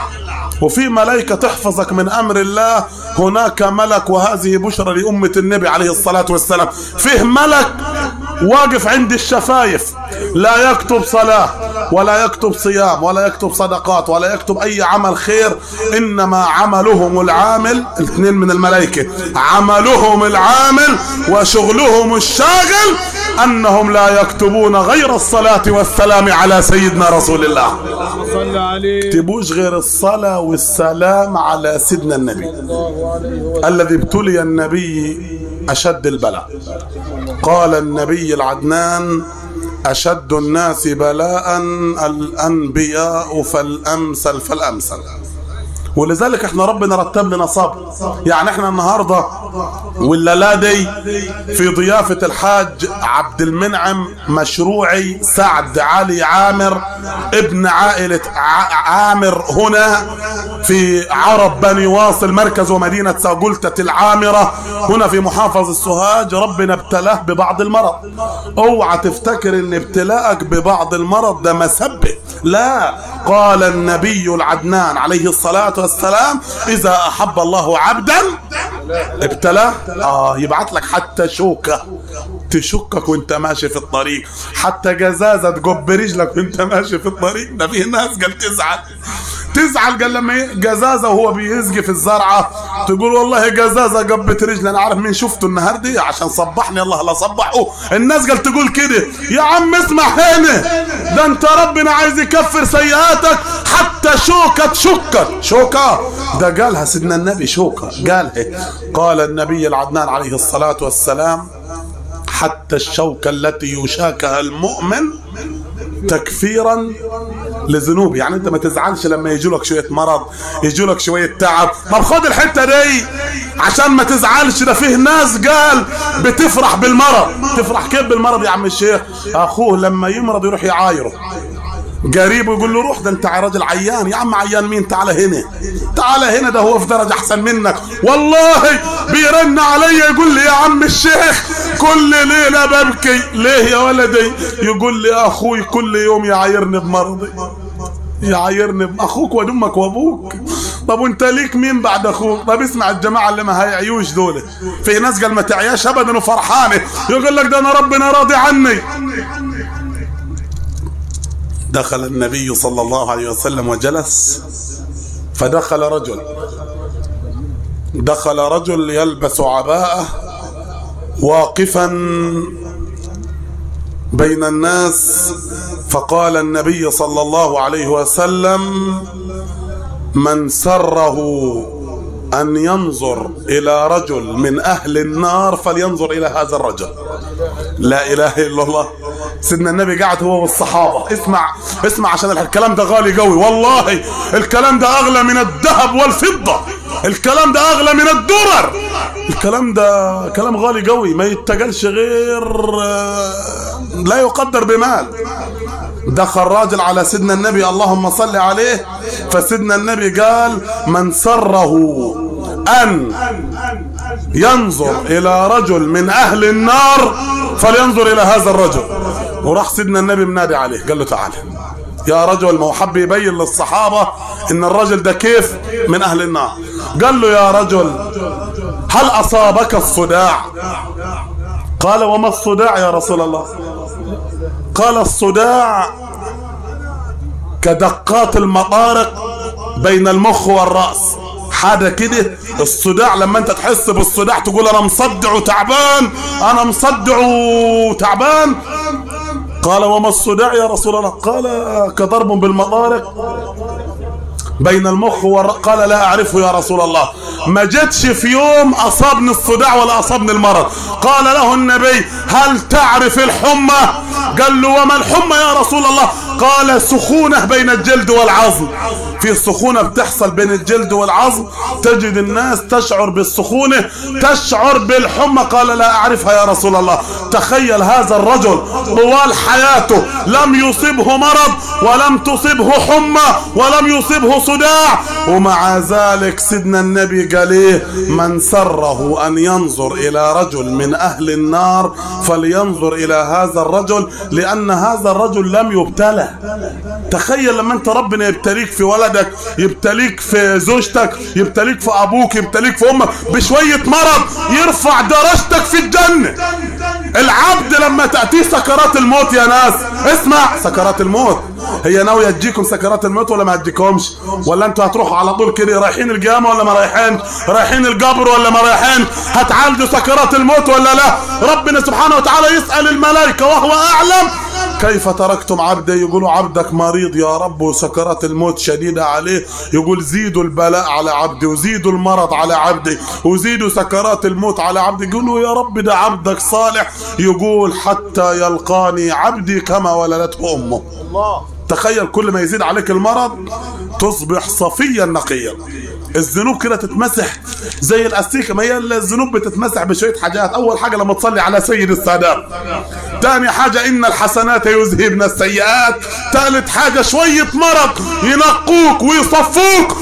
وفي ملائكة تحفظك من أمر الله هناك ملك وهذه بشرى لأمة النبي عليه الصلاة والسلام فيه ملك واقف عند الشفايف لا يكتب صلاة ولا يكتب صيام ولا يكتب صدقات ولا يكتب أي عمل خير إنما عملهم العامل الاثنين من الملائكة عملهم العامل وشغلهم الشاغل أنهم لا يكتبون غير الصلاة والسلام على سيدنا رسول الله صلى عليه يكتبوش غير الصلاة والسلام على سيدنا النبي الله عليه وسلم الذي ابتلي النبي أشد البلاء قال النبي العدنان أشد الناس بلاء الأنبياء فالأمثل فالأمثل ولذلك احنا ربنا رتب لنا صبر يعني احنا النهارده والليله دي في ضيافه الحاج عبد المنعم مشروعي سعد علي عامر ابن عائله ع- عامر هنا في عرب بني واصل مركز ومدينه ساقلتة العامره هنا في محافظه السوهاج ربنا ابتلاه ببعض المرض اوعى تفتكر ان ابتلاءك ببعض المرض ده مسبه لا قال النبي العدنان عليه الصلاة والسلام إذا أحب الله عبدا ابتلاه آه يبعت لك حتى شوكة تشكك وانت ماشي في الطريق حتى جزازة تجب رجلك وانت ماشي في الطريق ده فيه ناس قال تزعل تزعل قال لما ي- جزازة وهو بيسقي في الزرعة تقول والله جزازة جبت رجلي انا عارف مين شفته النهاردة عشان صبحني الله لا صبحه الناس قال تقول كده يا عم اسمع هنا ده انت ربنا عايز يكفر سيئاتك حتى شوكة تشكك شوكة ده قالها سيدنا النبي شوكة قالها قال النبي العدنان عليه الصلاة والسلام حتى الشوكة التي يشاكها المؤمن تكفيرا لذنوب يعني انت ما تزعلش لما يجي لك شويه مرض يجي لك شويه تعب طب خد الحته دي عشان ما تزعلش ده فيه ناس قال بتفرح بالمرض تفرح كيف بالمرض يا عم الشيخ اخوه لما يمرض يروح يعايره قريبه يقول له روح ده انت راجل عيان يا عم عيان مين تعال هنا تعال هنا ده هو في درجه احسن منك والله بيرن علي يقول لي يا عم الشيخ كل ليله ببكي ليه يا ولدي يقول لي اخوي كل يوم يعايرني بمرضي يعايرني باخوك وامك وابوك طب وانت ليك مين بعد اخوك طب اسمع الجماعه اللي ما هيعيوش دول في ناس قال ما تعياش ابدا وفرحانه يقول لك ده انا ربنا راضي عني دخل النبي صلى الله عليه وسلم وجلس فدخل رجل دخل رجل يلبس عباءة واقفا بين الناس فقال النبي صلى الله عليه وسلم من سره أن ينظر إلى رجل من أهل النار فلينظر إلى هذا الرجل لا إله إلا الله سيدنا النبي قاعد هو والصحابة اسمع اسمع عشان الكلام ده غالي قوي والله الكلام ده أغلى من الذهب والفضة الكلام ده اغلى من الدرر الكلام ده كلام غالي قوي ما يتقالش غير آه، لا يقدر بمال دخل راجل على سيدنا النبي اللهم صل عليه فسيدنا النبي قال من سره ان ينظر الى رجل من اهل النار فلينظر الى هذا الرجل وراح سيدنا النبي منادي عليه قال له تعالى يا رجل ما هو حب يبين للصحابة ان الرجل ده كيف من اهل النار قال له يا رجل هل اصابك الصداع قال وما الصداع يا رسول الله قال الصداع كدقات المطارق بين المخ والرأس حاجة كده الصداع لما انت تحس بالصداع تقول انا مصدع وتعبان انا مصدع وتعبان قال وما الصداع يا رسول الله قال كضرب بالمطارق بين المخ والر... قال لا اعرفه يا رسول الله ما جتش في يوم اصابني الصداع ولا اصابني المرض قال له النبي هل تعرف الحمى قال له وما الحمى يا رسول الله قال سخونة بين الجلد والعظم في السخونة بتحصل بين الجلد والعظم تجد الناس تشعر بالسخونة تشعر بالحمى قال لا أعرفها يا رسول الله تخيل هذا الرجل طوال حياته لم يصبه مرض ولم تصبه حمى ولم يصبه صداع ومع ذلك سيدنا النبي قال ايه من سره أن ينظر إلى رجل من أهل النار فلينظر إلى هذا الرجل لأن هذا الرجل لم يبتلى تخيل لما انت ربنا يبتليك في ولدك يبتليك في زوجتك يبتليك في ابوك يبتليك في امك بشوية مرض يرفع درجتك في الجنة العبد لما تأتيه سكرات الموت يا ناس اسمع سكرات الموت هي ناوية تجيكم سكرات الموت ولا ما تجيكمش ولا انتوا هتروحوا على طول كده رايحين القيامة ولا ما رايحين رايحين القبر ولا ما رايحين هتعالجوا سكرات الموت ولا لا ربنا سبحانه وتعالى يسأل الملائكة وهو اعلم كيف تركتم عبدي يقولوا عبدك مريض يا رب وسكرات الموت شديدة عليه يقول زيدوا البلاء على عبدي وزيدوا المرض على عبدي وزيدوا سكرات الموت على عبدي يقولوا يا رب ده عبدك صالح يقول حتى يلقاني عبدي كما ولدته امه الله تخيل كل ما يزيد عليك المرض تصبح صفيا نقيا الذنوب كده تتمسح زي الاستيكه ما هي الذنوب بتتمسح بشويه حاجات اول حاجه لما تصلي على سيد السادات تاني حاجه ان الحسنات يذهبن السيئات تالت حاجه شويه مرض ينقوك ويصفوك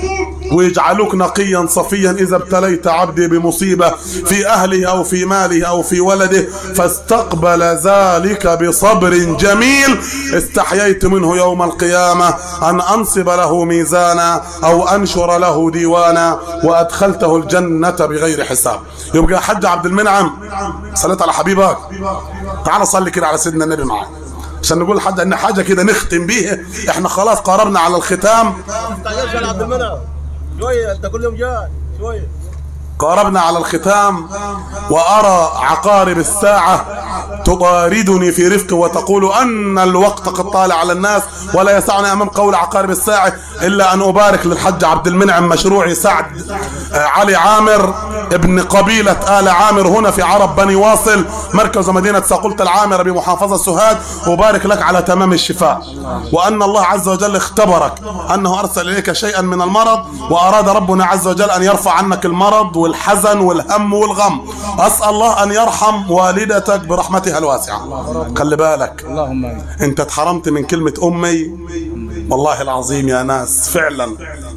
ويجعلوك نقيا صفيا اذا ابتليت عبدي بمصيبه في اهله او في ماله او في ولده فاستقبل ذلك بصبر جميل استحييت منه يوم القيامه ان انصب له ميزانا او انشر له ديوانا وادخلته الجنه بغير حساب يبقى حج عبد المنعم صليت على حبيبك تعال صلي كده على سيدنا النبي معاك عشان نقول حاجه ان حاجه كده نختم بيها احنا خلاص قربنا على الختام تعجبش يا عبد المنعم شويه انت كل يوم جاي شويه قاربنا على الختام وأرى عقارب الساعة تطاردني في رفق وتقول أن الوقت قد طال على الناس ولا يسعني أمام قول عقارب الساعة إلا أن أبارك للحج عبد المنعم مشروعي سعد آه، علي عامر ابن قبيلة آل عامر هنا في عرب بني واصل مركز مدينة ساقلة العامرة بمحافظة سوهاج أبارك لك على تمام الشفاء وأن الله عز وجل اختبرك أنه أرسل إليك شيئا من المرض وأراد ربنا عز وجل أن يرفع عنك المرض والحزن والهم والغم أسأل الله أن يرحم والدتك برحمتها الواسعة خلي بالك اللهم امين انت اتحرمت من كلمة امي والله العظيم يا ناس فعلا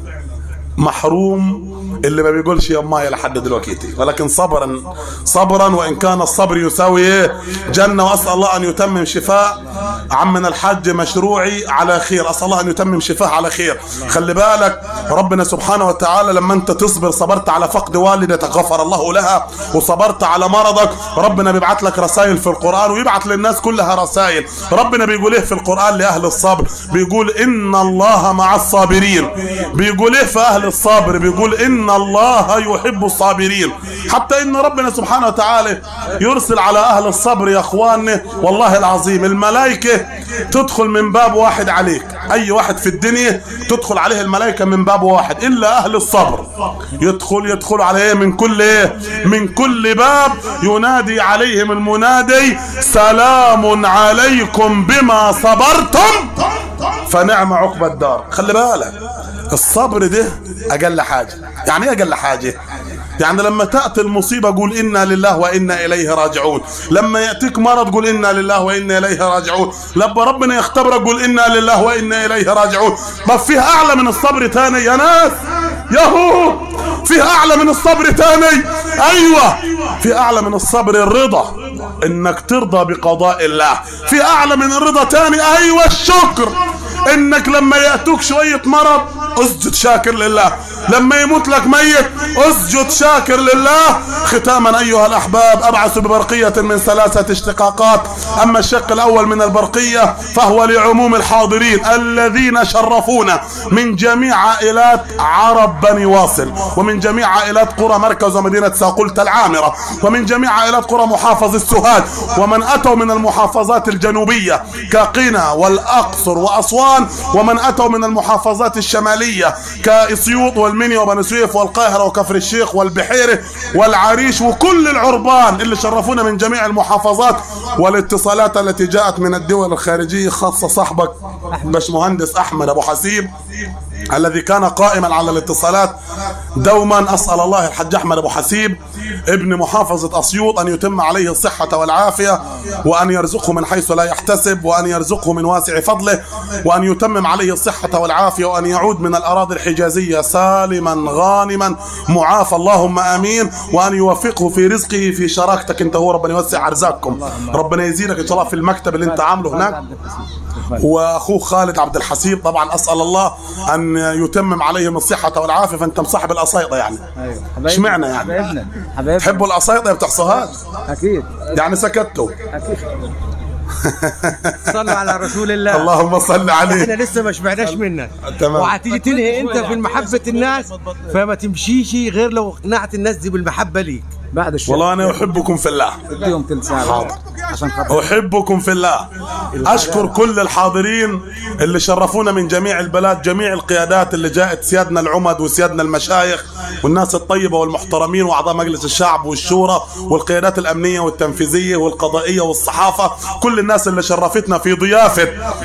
محروم اللي ما بيقولش يا امي لحد دلوقتي ولكن صبرا صبرا وان كان الصبر يساوي ايه جنه واسال الله ان يتمم شفاء عمنا الحاج مشروعي على خير اسال الله ان يتمم شفاء على خير خلي بالك ربنا سبحانه وتعالى لما انت تصبر صبرت على فقد والدتك غفر الله لها وصبرت على مرضك ربنا بيبعت لك رسائل في القران ويبعت للناس كلها رسائل ربنا بيقول ايه في القران لاهل الصبر بيقول ان الله مع الصابرين بيقول ايه في اهل الصبر بيقول ان الله يحب الصابرين حتى ان ربنا سبحانه وتعالى يرسل على اهل الصبر يا اخواننا والله العظيم الملائكه تدخل من باب واحد عليك اي واحد في الدنيا تدخل عليه الملائكه من باب واحد الا اهل الصبر يدخل يدخل عليه من كل ايه من كل باب ينادي عليهم المنادي سلام عليكم بما صبرتم فنعم عقبى الدار خلي بالك الصبر ده اقل حاجه يعني ايه اقل حاجه يعني لما تاتي المصيبه قول انا لله وانا اليه راجعون لما ياتيك مرض قول انا لله وانا اليه راجعون لما ربنا يختبرك قول انا لله وانا اليه راجعون ما فيه اعلى من الصبر تاني يا ناس ياهو فيه اعلى من الصبر تاني ايوه في اعلى من الصبر الرضا انك ترضى بقضاء الله في اعلى من الرضا تاني ايوه الشكر انك لما ياتوك شويه مرض اسجد شاكر لله لما يموت لك ميت اسجد شاكر لله ختاما ايها الاحباب ابعث ببرقيه من ثلاثه اشتقاقات اما الشق الاول من البرقيه فهو لعموم الحاضرين الذين شرفونا من جميع عائلات عرب بني واصل ومن جميع عائلات قرى مركز ومدينه ساقلت العامره ومن جميع عائلات قرى محافظ السوهاج ومن اتوا من المحافظات الجنوبيه كقنا والاقصر واسوان ومن اتوا من المحافظات الشماليه كاسيوط والمنيا وبني سويف والقاهره وكفر الشيخ والبحيره والعريش وكل العربان اللي شرفونا من جميع المحافظات والاتصالات التي جاءت من الدول الخارجيه خاصه صاحبك باشمهندس احمد ابو حسيب الذي كان قائما على الاتصالات دوما اسال الله الحاج احمد ابو حسيب ابن محافظه اسيوط ان يتم عليه الصحه والعافيه وان يرزقه من حيث لا يحتسب وان يرزقه من واسع فضله وان يتمم عليه الصحه والعافيه وان يعود من الاراضي الحجازيه سالما غانما معافى اللهم امين وان يوفقه في رزقه في شراكتك انت هو ربنا يوسع ارزاقكم ربنا يزيدك ان شاء الله في المكتب اللي انت عامله هناك واخوه خالد عبد الحسيب طبعا اسال الله ان يتمم عليهم الصحه والعافيه فانت مصاحب القصايطه يعني ايوه اشمعنى يعني؟ حبايبنا حبايبنا تحبوا القصايطه يا بتوع سوهاج اكيد يعني سكتوا اكيد صلوا على رسول الله اللهم صل احنا عليه لسه ما شبعناش منك تمام. وهتيجي تنهي انت في محبه الناس فما تمشيش غير لو اقنعت الناس دي بالمحبه ليك بعد الشر والله انا احبكم في الله اديهم تلت ساعه عشان خاطر احبكم في الله اشكر كل الحاضرين اللي شرفونا من جميع البلاد جميع القيادات اللي جاءت سيادنا العمد وسيادنا المشايخ والناس الطيبه والمحترمين واعضاء مجلس الشعب والشورى والقيادات الامنيه والتنفيذيه والقضائيه والصحافه كل الناس اللي شرفتنا في ضيافه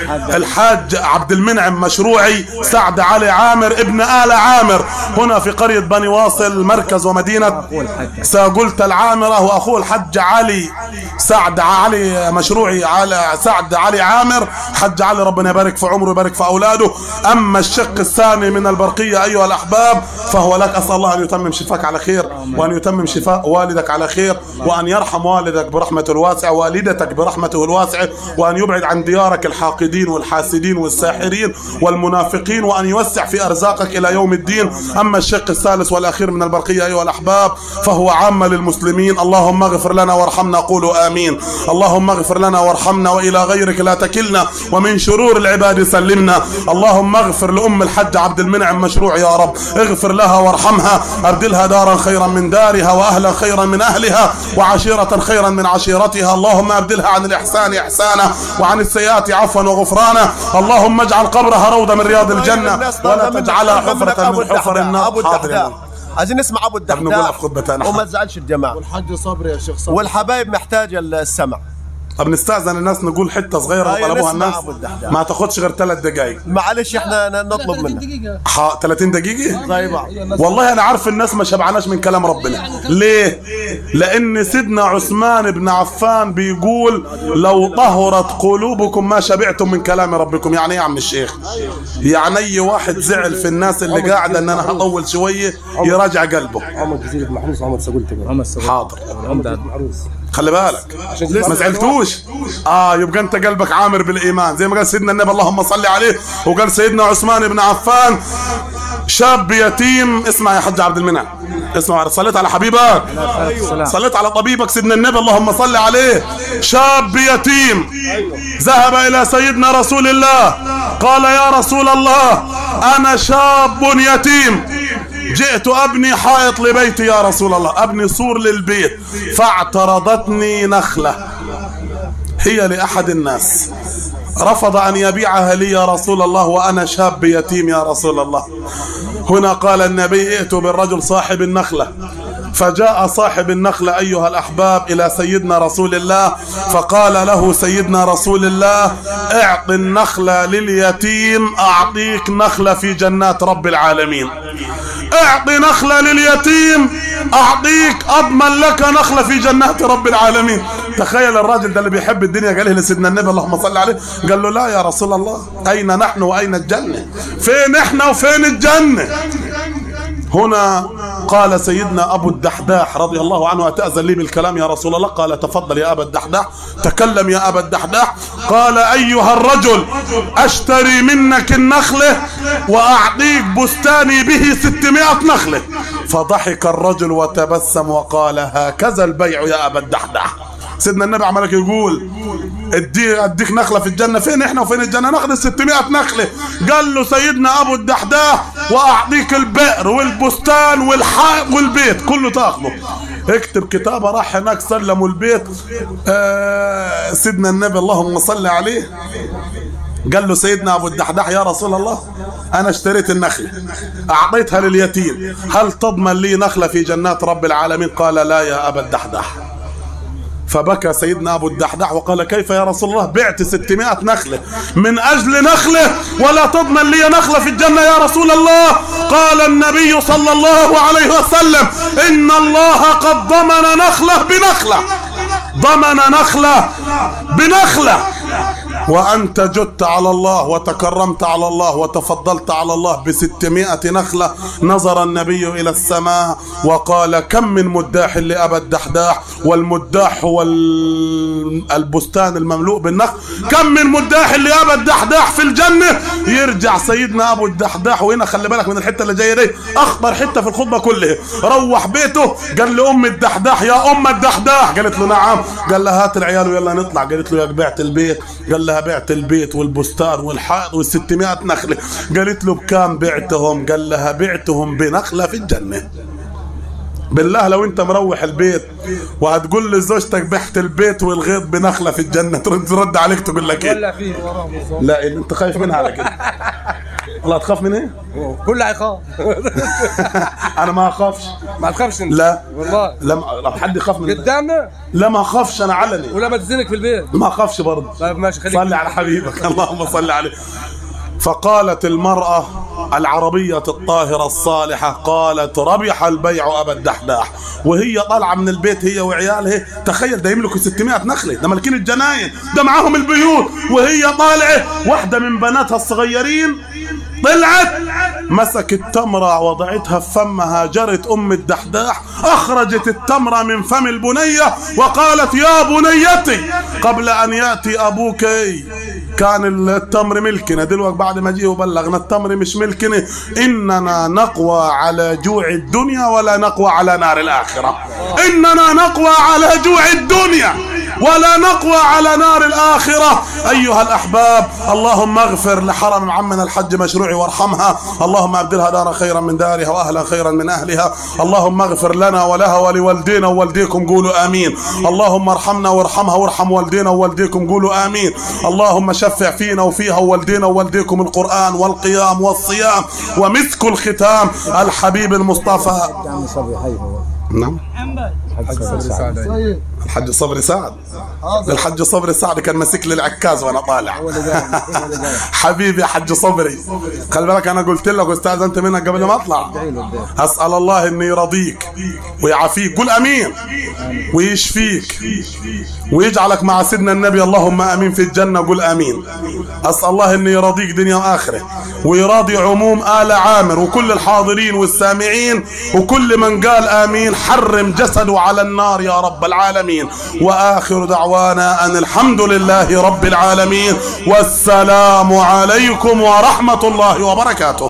الحاج عبد المنعم مشروعي سعد علي عامر ابن ال عامر هنا في قريه بني واصل مركز ومدينه ساقلت العامره واخوه الحج علي سعد علي مشروعي على سعد علي عامر حج علي ربنا يبارك في عمره ويبارك في اولاده اما الشق الثاني من البرقيه ايها الاحباب فهو لك اسال الله ان يتمم شفاك على خير وان يتمم شفاء والدك على خير وان يرحم والدك برحمته الواسعه والدتك برحمته الواسعه وان يبعد عن ديارك الحاقدين والحاسدين والساحرين والمنافقين وان يوسع في ارزاقك الى يوم الدين اما الشق الثالث والاخير من البرقيه ايها الاحباب فهو عام للمسلمين اللهم اغفر لنا وارحمنا قولوا امين اللهم اغفر لنا وارحمنا والى غيرك لا تكلنا ومن شرور العباد سلمنا اللهم اغفر لام الحج عبد المنعم مشروع يا رب اغفر لها وارحمها ابدلها دارا خيرا من دارها واهلا خيرا من اهلها وعشيره خيرا من عشيرتها اللهم ابدلها عن الاحسان احسانا وعن السيئات عفوا وغفرانا اللهم اجعل قبرها روضه من رياض الجنه ولا تجعلها حفره من حفر النار ابو حاضر يا الدحداح الله. عايزين نسمع ابو طب نقولها الدحداح في خطبتنا وما تزعلش الجماعه والحاج صبري يا شيخ صبري والحبايب محتاجه السمع طب نستاذن الناس نقول حته صغيره أيوة، طلبوها نسمع الناس أبو الدحداح. ما تاخدش غير ثلاث دقائق معلش احنا ن- نطلب منك ح- 30 دقيقة زي بعض والله انا عارف الناس ما شبعناش من كلام ربنا ليه لان سيدنا عثمان بن عفان بيقول لو طهرت قلوبكم ما شبعتم من كلام ربكم يعني ايه يا عم الشيخ يعني اي واحد زعل في الناس اللي قاعده ان انا هطول شويه يراجع قلبه عمر جزيرة محروس عمر سقلت عمر سوي حاضر عمر محروس خلي بالك ما زعلتوش اه يبقى انت قلبك عامر بالايمان زي ما قال سيدنا النبي اللهم صل عليه وقال سيدنا عثمان بن عفان شاب يتيم اسمع يا حاج عبد المنعم اسمع صليت على حبيبك صليت على طبيبك سيدنا النبي اللهم صل عليه شاب يتيم ذهب الى سيدنا رسول الله قال يا رسول الله انا شاب يتيم جئت ابني حائط لبيتي يا رسول الله ابني سور للبيت فاعترضتني نخله هي لاحد الناس رفض ان يبيعها لي يا رسول الله وانا شاب يتيم يا رسول الله هنا قال النبي ائتوا بالرجل صاحب النخله فجاء صاحب النخلة أيها الأحباب إلى سيدنا رسول الله فقال له سيدنا رسول الله اعط النخلة لليتيم أعطيك نخلة في جنات رب العالمين اعط نخلة لليتيم أعطيك أضمن لك نخلة في جنات رب العالمين تخيل الراجل ده اللي بيحب الدنيا قال له لسيدنا النبي اللهم صل عليه قال له لا يا رسول الله أين نحن وأين الجنة فين احنا وفين الجنة هنا قال سيدنا أبو الدحداح رضي الله عنه أتأذن لي بالكلام يا رسول الله قال تفضل يا أبا الدحداح تكلم يا أبا الدحداح قال أيها الرجل أشتري منك النخلة وأعطيك بستاني به ستمائة نخلة فضحك الرجل وتبسم وقال هكذا البيع يا أبا الدحداح سيدنا النبي عمالك يقول ادي اديك نخله في الجنه فين احنا وفين الجنه ناخد ال 600 نخله قال له سيدنا ابو الدحداح واعطيك البئر والبستان والحائط والبيت كله تاخده اكتب كتابه راح هناك سلموا البيت آه سيدنا النبي اللهم صل عليه قال له سيدنا ابو الدحداح يا رسول الله انا اشتريت النخله اعطيتها لليتيم هل تضمن لي نخله في جنات رب العالمين قال لا يا ابا الدحداح فبكى سيدنا أبو الدحداح وقال كيف يا رسول الله بعت ستمائة نخلة من أجل نخلة ولا تضمن لي نخلة في الجنة يا رسول الله قال النبي صلى الله عليه وسلم إن الله قد ضمن نخلة بنخلة ضمن نخلة بنخلة وأنت جدت على الله وتكرمت على الله وتفضلت على الله بستمائة نخلة نظر النبي إلى السماء وقال كم من مداح لأبا الدحداح والمداح هو ال- البستان المملوء بالنخل كم من مداح لأبا الدحداح في الجنة يرجع سيدنا أبو الدحداح وهنا خلي بالك من الحتة اللي جاية دي أخطر حتة في الخطبة كلها روح بيته قال لأم الدحداح يا أم الدحداح قالت له نعم قال لها هات العيال ويلا نطلع قالت له يا بعت البيت قال لها بعت البيت والبستان والحائط والستمائة نخلة قالت له بكام بعتهم قال لها بعتهم بنخلة في الجنة بالله لو انت مروح البيت وهتقول لزوجتك بعت البيت والغيط بنخله في الجنه ترد ترد عليك تقول لك ايه؟ ولا فيه وراه بالظبط لا انت خايف منها على كده والله تخاف من ايه؟ كله هيخاف انا ما اخافش ما تخافش انت لا والله لا ما- لو حد يخاف من قدامنا لا ما اخافش انا علني ولا ما تزنك في البيت ما اخافش برضه طيب ماشي خليك صلي على حبيبك اللهم صل عليه فقالت المرأة العربية الطاهرة الصالحة قالت ربح البيع أبا الدحداح وهي طالعة من البيت هي وعيالها تخيل ده يملكوا 600 نخلة ده مالكين الجناين ده معاهم البيوت وهي طالعة واحدة من بناتها الصغيرين طلعت مسكت تمرة وضعتها في فمها جرت أم الدحداح أخرجت التمرة من فم البنية وقالت يا بنيتي قبل أن يأتي أبوك كان التمر ملكنا دلوقتي بعد ما جه وبلغنا التمر مش ملكنا إننا نقوى على جوع الدنيا ولا نقوى على نار الآخرة إننا نقوى على جوع الدنيا ولا نقوى على نار الآخرة أيها الأحباب اللهم اغفر لحرم عمنا الحج مشروعي وارحمها اللهم أبدلها دارا خيرا من دارها وأهلا خيرا من أهلها اللهم اغفر لنا ولها ولوالدينا ووالديكم قولوا آمين اللهم ارحمنا وارحمها وارحم والدينا ووالديكم قولوا آمين اللهم شفع فينا وفيها ووالدينا ووالديكم القرآن والقيام والصيام ومسك الختام الحبيب المصطفى عم صبري حي هو نعم حج صبري سعد الحج صبري سعد الحج صبري سعد كان ماسك لي العكاز وانا طالع حبيبي يا حج صبري خلي بالك انا قلت لك واستاذنت منك قبل ما اطلع اسال الله انه يرضيك ويعافيك قول امين ويشفيك ويجعلك مع سيدنا النبي اللهم امين في الجنه قول امين اسال الله انه يرضيك دنيا واخره ويراضي عموم ال عامر وكل الحاضرين والسامعين وكل من قال امين حرم جسده على النار يا رب العالمين واخر دعوانا ان الحمد لله رب العالمين والسلام عليكم ورحمه الله وبركاته